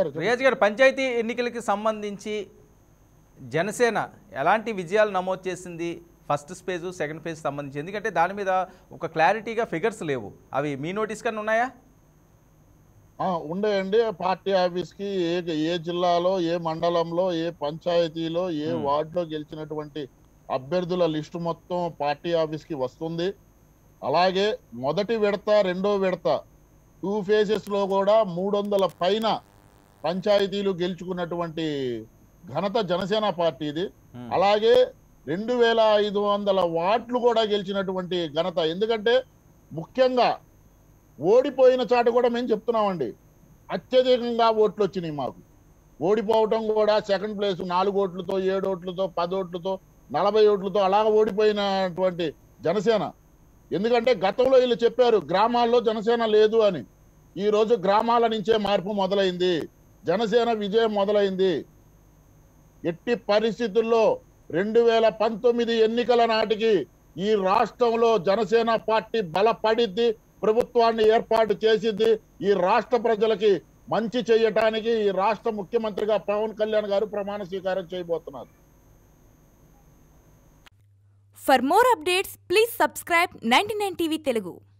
గారు రియాజ్ గారు పంచాయతీ ఎన్నికలకి సంబంధించి జనసేన ఎలాంటి విజయాలు నమోదు చేసింది ఫస్ట్ ఫేజ్ సెకండ్ ఫేజ్ సంబంధించి ఎందుకంటే దాని మీద ఒక క్లారిటీగా ఫిగర్స్ లేవు అవి మీ నోటీస్ కన్నా ఉన్నాయా ఆ, ఉండేయండి పార్టీ ఆఫీస్ కి ఏ ఏ జిల్లాలో ఏ మండలంలో ఏ పంచాయతీలో ఏ Hmm. వార్డులో గెలిచినటువంటి అభ్యర్థుల లిస్టు మొత్తం పార్టీ ఆఫీస్ కి వస్తుంది అలాగే మొదటి విడత రెండో విడత టూ ఫేజెస్ లో కూడా మూడు వందల పైన పంచాయతీలు గెలుచుకున్నటువంటి ఘనత జనసేన పార్టీది Hmm. అలాగే రెండు వేల ఐదు వందల వాట్లు కూడా గెలిచినటువంటి ఘనత ఎందుకంటే ముఖ్యంగా ఓడిపోయిన చాట కూడా మేము చెప్తున్నామండి అత్యధికంగా ఓట్లు వచ్చినాయి మాకు ఓడిపోవటం కూడా సెకండ్ ప్లేస్ నాలుగు ఓట్లతో ఏడు ఓట్లతో పది ఓట్లతో నలభై ఓట్లతో అలాగ ఓడిపోయినటువంటి జనసేన ఎందుకంటే గతంలో వీళ్ళు చెప్పారు గ్రామాల్లో జనసేన లేదు అని ఈ రోజు గ్రామాల నుంచే మార్పు మొదలైంది జనసేన విజయం మొదలైంది ఎట్టి పరిస్థితుల్లో రెండు వేల పంతొమ్మిది ఎన్నికల నాటికి ఈ రాష్ట్రంలో జనసేన పార్టీ బలపడిద్ది ప్రభుత్వాన్ని ఏర్పాటు చేసిద్ది ఈ రాష్ట్ర ప్రజలకి మంచి చేయటానికి ఈ రాష్ట్ర ముఖ్యమంత్రిగా పవన్ కళ్యాణ్ గారు ప్రమాణ స్వీకారం చేయబోతున్నారు For more updates, please subscribe 99 TV Telugu.